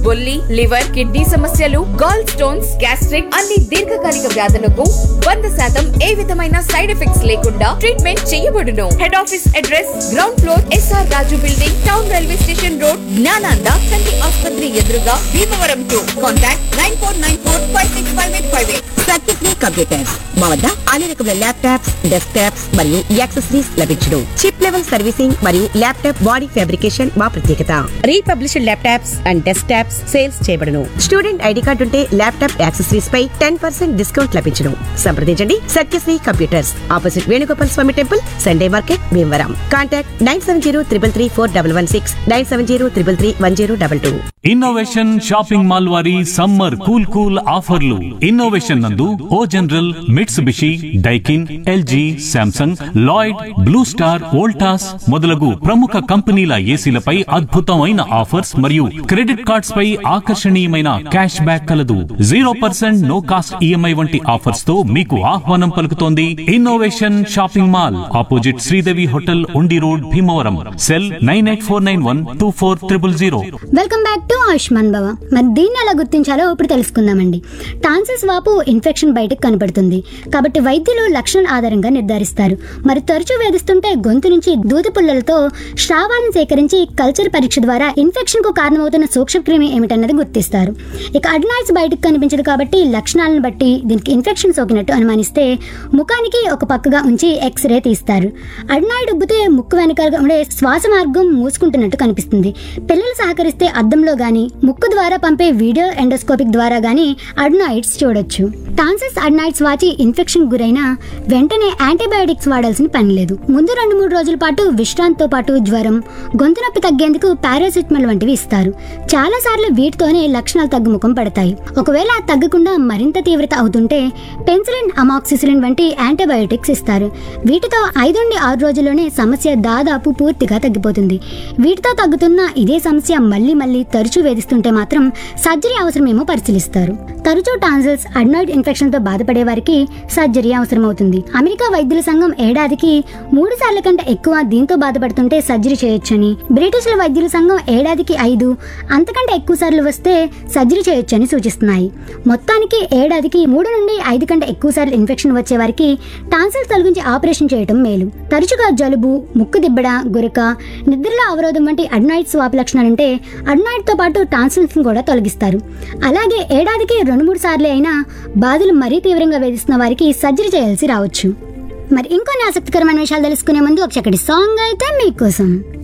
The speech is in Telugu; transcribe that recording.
బొల్లి లివర్ కిడ్నీ సమస్యలు గాల్ స్టోన్స్ గ్యాస్ట్రిక్ అన్ని దీర్ఘకాలిక వ్యాధులకు వంద శాతం ఏ విధమైన సైడ్ ఎఫెక్ట్స్ లేకుండా ట్రీట్మెంట్ చేయబడును head office address ground floor SR Raju building town railway station road Gnanananda కంటి ఆసుపత్రి ఎదురుగా Bhimavaram to contact nine four nine four five six five eight five eight Satyasri computers మా వద్ద అన్ని రకముల ల్యాప్టాప్స్ డెస్క్టాప్స్ మరియు యాక్సెసరీస్ లభించును చిప్ లెవెల్ సర్వీసింగ్ మరియు ల్యాప్టాప్ బాడీ ఫ్యాబ్రికేషన్ మా ప్రత్యేకత republished laptops and desktops sales చేయబడును స్టూడెంట్ ఐడి కార్డు ఉంటే ల్యాప్టాప్ యాక్సెసరీస్ పై టెన్ పర్సెంట్ డిస్కౌంట్ లభించును సంప్రదించండి Satyasri computers opposite Venugopal Swamy temple Sunday market Bhimavaram contact nine seven zero triple three four double one six nine seven zero triple three one zero double two Innovation shopping mall వారి సమ్మర్ కూల్ కూల్ ఆఫర్లు ఇన్నోవేషన్ నందు O General Mitsubishi Daikin LG Samsung Lloyd Blue Star Voltas మొదలగు ప్రముఖ కంపెనీల ఏసీలపై అద్భుతమైన ఆఫర్స్ మరియు క్రెడిట్ కార్డ్స్ పై ఆకర్షణీయమైన క్యాష్ బ్యాక్ కలదు zero percent no cost EMI వంటి ఆఫర్స్ తో మీకు ఆహ్వానం పలుకుతోంది Innovation shopping mall opposite Sridevi hotel Undi road Bhimavaram cell nine eight four nine one two four triple zero welcome back to Ayushman Bhava మరి దీన్ని ఎలా గుర్తించాలో ఇప్పుడు తెలుసుకుందామండి టాన్సిల్స్ వాపు ఇన్ఫెక్షన్ బయటకు కనపడుతుంది కాబట్టి వైద్యులు లక్షణం ఆధారంగా నిర్ధారిస్తారు మరి తరచూ వేధిస్తుంటే గొంతు నుంచి దూది పుల్లలతో స్రావాలను సేకరించి కల్చర్ పరీక్ష ద్వారా ఇన్ఫెక్షన్ కు కారణమవుతున్న సూక్ష్మక్రిమి ఏమిటన్నది గుర్తిస్తారు ఇక అడ్నాయిడ్స్ బయటకు కనిపించదు కాబట్టి లక్షణాలను బట్టి దీనికి ఇన్ఫెక్షన్ సోకినట్టు అనుమానిస్తే ముఖానికి ఒక పక్కగా ఉంచి ఎక్స్రే తీస్తారు అడ్నాయిడ్ ఉబ్బితే ముక్కు వెనకాల ఉండే శ్వాస మార్గం మూసుకుంటున్నట్టు కనిపిస్తుంది పిల్లలు సహకరిస్తే అద్దంలో గాని ముక్కు ద్వారా పంపే వీడియో ఎండోస్కోపిక్ ద్వారా గాని అడ్నాయిడ్స్ చూడొచ్చు టాన్సస్ అడ్నాయిడ్స్ వాచి ఇన్ఫెక్షన్ గురైనా వెంటనే యాంటీబయాటిక్స్ వాడాల్సిన పని లేదు ముందు రెండు మూడు రోజుల పాటు విశ్రాంతితో పాటు జ్వరం గొంతు నొప్పి తగ్గేందుకు పారాసిటమాల్ వంటివి ఇస్తారు చాలా సార్లు వీటితోనే లక్షణాలు తగ్గుముఖం పడతాయి ఒకవేళ అది తగ్గకుండా మరింత తీవ్రత అవుతుంటే పెన్సిలిన్ అమాక్సిసిలిన్ వంటి యాంటీబయాటిక్స్ ఇస్తారు వీటితో ఐదు నుండి ఆరు రోజుల్లోనే సమస్య దాదాపు పూర్తిగా తగ్గిపోతుంది వీటితో తగ్గుతున్న ఇదే సమస్య మళ్ళీ మళ్ళీ తరచూ వేధిస్తుంటే మాత్రం సర్జరీ అవసరమేమో పరిశీలిస్తారు తరచూ టాన్సిల్స్ అడ్నాయిడ్ ఇన్ఫెక్షన్ తో బాధపడే వారికి సర్జరీ అవసరమవుతుంది అమెరికా వైద్యుల సంఘం ఏడాదికి మూడు సార్ల కంటే ఎక్కువ దీంతో బాధపడుతుంటే సర్జరీ చేయొచ్చని బ్రిటిష్ల వైద్యుల సంఘం ఏడాదికి ఐదు అంతకంటే ఎక్కువ సార్లు వస్తే సర్జరీ చేయొచ్చని సూచిస్తున్నాయి మొత్తానికి ఏడాదికి మూడు నుండి ఐదు కంటే ఎక్కువ సార్లు ఇన్ఫెక్షన్ వచ్చే వారికి టాన్సిల్స్ తొలగించి ఆపరేషన్ చేయటం మేలు తరచుగా జలుబు ముక్కు దిబ్బడ గురక నిద్రలో అవరోధం వంటి అడ్నాయిడ్ స్వాప్ లక్షణాలుంటే అడ్నాయిడ్ తో పాటు టాన్సిల్స్ కూడా తొలగిస్తారు అలాగే ఏడాదికి రెండు మూడు సార్లు అయినా బాధలు మరీ తీవ్రంగా వేధిస్తున్న వారికి సర్జరీ చేయాల్సి రావచ్చు మరి ఇంకొన్ని ఆసక్తికరమైన విషయాలు తెలుసుకునే ముందు ఒక చక్కటి సాంగ్ అయితే మీకోసం